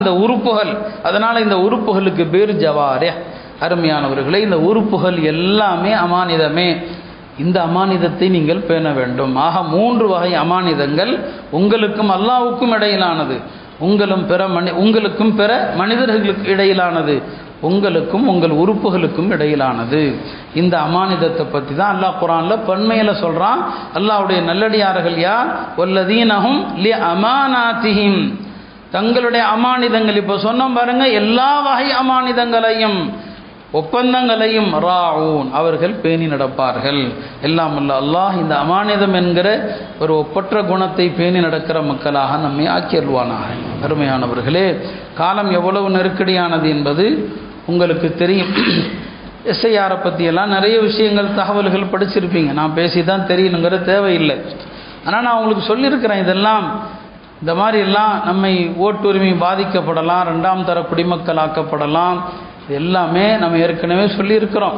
இந்த உறுப்புகள் அதனால இந்த உறுப்புகளுக்கு பேர் ஜவாரே அருமையானவர்களே இந்த உறுப்புகள் எல்லாமே அமானிதமே இந்த அமானிதத்தை நீங்கள் பேண வேண்டும் ஆக மூன்று வகை அமானிதங்கள் உங்களுக்கும் அல்லாவுக்கும் இடையிலானது உங்களும் பிற மனி உங்களுக்கும் பிற மனிதர்களுக்கு இடையிலானது உங்களுக்கும் உங்கள் உறுப்புகளுக்கும் இடையிலானது இந்த அமானிதத்தை பற்றி தான் அல்லாஹ் குரானில் பன்மையில் சொல்கிறான் அல்லாஹ்வுடைய நல்லடியார்கள் யார் ஒல்லதீனஹும் லி அமானாத்திஹிம் தங்களுடைய அமானிதங்கள் இப்போ சொன்னோம் பாருங்க எல்லா வகை அமானிதங்களையும் ஒப்பந்தங்களையும் ராவூன் அவர்கள் பேணி நடப்பார்கள் எல்லாம் அல்ல அல்லாஹ் இந்த அமானிதம் என்கிற ஒரு ஒப்பற்ற குணத்தை பேணி நடக்கிற மக்களாக நம்மை ஆக்கியல்வானாக அருமையானவர்களே காலம் எவ்வளவு நெருக்கடியானது என்பது உங்களுக்கு தெரியும் எஸ்ஐஆரை பற்றியெல்லாம் நிறைய விஷயங்கள் தகவல்கள் படிச்சிருப்பீங்க நான் பேசி தான் தெரியணுங்கிற தேவையில்லை ஆனால் நான் உங்களுக்கு சொல்லியிருக்கிறேன் இதெல்லாம் இந்த மாதிரி எல்லாம் நம்மை ஓட்டுரிமை பாதிக்கப்படலாம் ரெண்டாம் தர குடிமக்களாக்கப்படலாம் இது எல்லாமே நம்ம ஏற்கனவே சொல்லியிருக்கிறோம்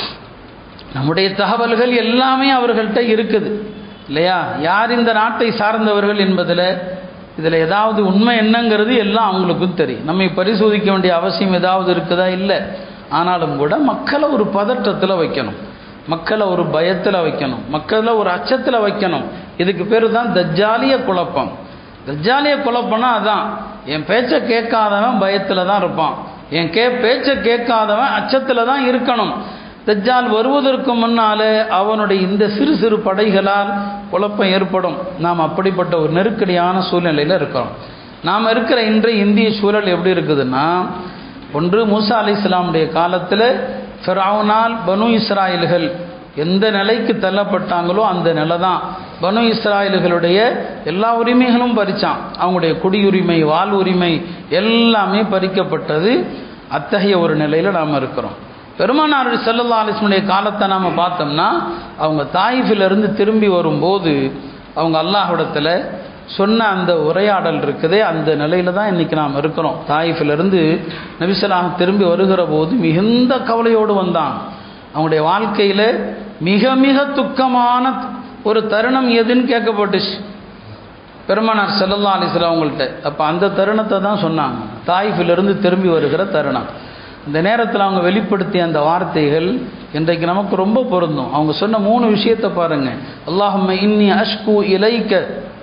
நம்முடைய தகவல்கள் எல்லாமே அவர்கள்ட்ட இருக்குது இல்லையா யார் இந்த நாட்டை சார்ந்தவர்கள் என்பதில் இதில் ஏதாவது உண்மை என்னங்கிறது எல்லாம் அவங்களுக்கும் தெரியும் நம்மை பரிசோதிக்க வேண்டிய அவசியம் ஏதாவது இருக்குதா இல்லை ஆனாலும் கூட மக்களை ஒரு பதற்றத்தில் வைக்கணும் மக்களை ஒரு பயத்தில் வைக்கணும் மக்களை ஒரு அச்சத்தில் வைக்கணும் இதுக்கு பேர் தான் தஜ்ஜாலிய குழப்பம் தஜ்ஜாலிய குழப்பம்னா அதான் என் பேச்சை கேட்காதவன் பயத்தில் தான் இருப்பான் என் கே பேச்சை கேட்காதவன் அச்சத்தில் தான் இருக்கணும் தஜ்ஜால் வருவதற்கு முன்னாலே அவனுடைய இந்த சிறு சிறு படைகளால் குழப்பம் ஏற்படும் நாம் அப்படிப்பட்ட ஒரு நெருக்கடியான சூழ்நிலையில் இருக்கிறோம் நாம் இருக்கிற இன்றைய இந்திய சூழல் எப்படி இருக்குதுன்னா ஒன்று மூசா அலி இஸ்லாமுடைய காலத்தில் ஃபெராவுனால் பனு இஸ்ராயல்கள் எந்த நிலைக்கு தள்ளப்பட்டாங்களோ அந்த நிலை தான் பனு இஸ்ராயல்களுடைய எல்லா உரிமைகளும் பறித்தான் அவங்களுடைய குடியுரிமை வாழ் உரிமை எல்லாமே பறிக்கப்பட்டது அத்தகைய ஒரு நிலையில் நாம் இருக்கிறோம் பெருமானார் செல்லல்லா அலிஸ்மனுடைய காலத்தை நாம் பார்த்தோம்னா அவங்க தாயிஃபிலிருந்து திரும்பி வரும்போது அவங்க அல்லாஹ்விடத்தில் சொன்ன அந்த உரையாடல் இருக்குதே அந்த நிலையில தான் இன்றைக்கி நாம் இருக்கிறோம் தாயிஃபிலிருந்து நபிசலாம் திரும்பி வருகிற போது மிகுந்த கவலையோடு வந்தான் அவங்களுடைய வாழ்க்கையில் மிக மிக துக்கமான ஒரு தருணம் எதுன்னு கேட்கப்பட்டுச்சு பெருமானார் செல்லல்லா அலிஸ்லாம் அவங்கள்ட்ட அப்போ அந்த தருணத்தை தான் சொன்னாங்க தாயிஃபிலிருந்து திரும்பி வருகிற தருணம் இந்த நேரத்தில் அவங்க வெளிப்படுத்திய அந்த வார்த்தைகள் இன்றைக்கு நமக்கு ரொம்ப பொருந்தும் அவங்க சொன்ன மூணு விஷயத்தை பாருங்க அல்லாஹும்ம இன்னி அஷ்கு இலைக்க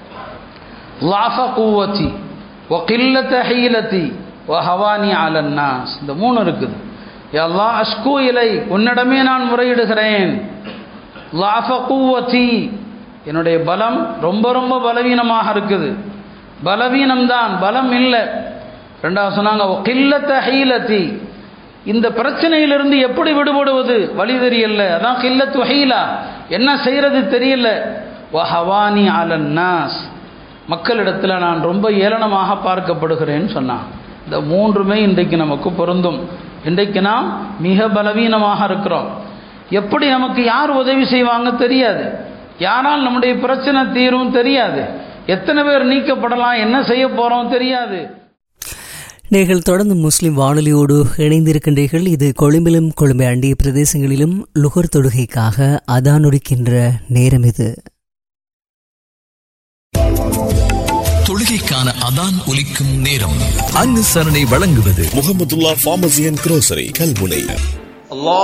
லாஃப கூவத்தி ஒ கில்லத்த ஹீலத்தி ஒ ஹவானி அலன்னாஸ் இந்த மூணு இருக்குது எல்லா அஷ்கு இலை உன்னிடமே நான் முறையிடுகிறேன் லாஃப கூவத்தி என்னுடைய பலம் ரொம்ப ரொம்ப பலவீனமாக இருக்குது பலவீனம்தான் பலம் இல்லை ரெண்டாவது சொன்னாங்க கில்லத்த ஹீலத்தி இந்த பிரச்சனையிலிருந்து எப்படி விடுபடுவது வழி தெரியல அதான் கில்லத்து ஹீலா என்ன செய்யறது தெரியல வஹவானி அலன்னாஸ் மக்களிடத்தில் நான் ரொம்ப ஏளனமாக பார்க்கப்படுகிறேன்னு சொன்னான் இந்த மூன்றுமே இன்றைக்கு நமக்கு பொருந்தும் இன்றைக்கு நாம் மிக பலவீனமாக இருக்கிறோம் எப்படி நமக்கு யார் உதவி செய்வாங்க தெரியாது யாரால் நம்முடைய பிரச்சனை தீரும் தெரியாது எத்தனை பேர் நீக்கப்படலாம் என்ன செய்ய போகிறோம் தெரியாது நீங்கள் தொடர்ந்து முஸ்லிம் வானொலியோடு இணைந்திருக்கின்றீர்கள் இது கொழும்பிலும் கொழும்பை அண்டிய பிரதேசங்களிலும் லுகர் தொடுகைக்காக அதானொடுக்கின்ற நேரம் இது தொழுகைக்கான அதான் ஒலிக்கும் நேரம் அனுசரணை வழங்குவது Mohamedullah pharmacy and grocery Kalmunai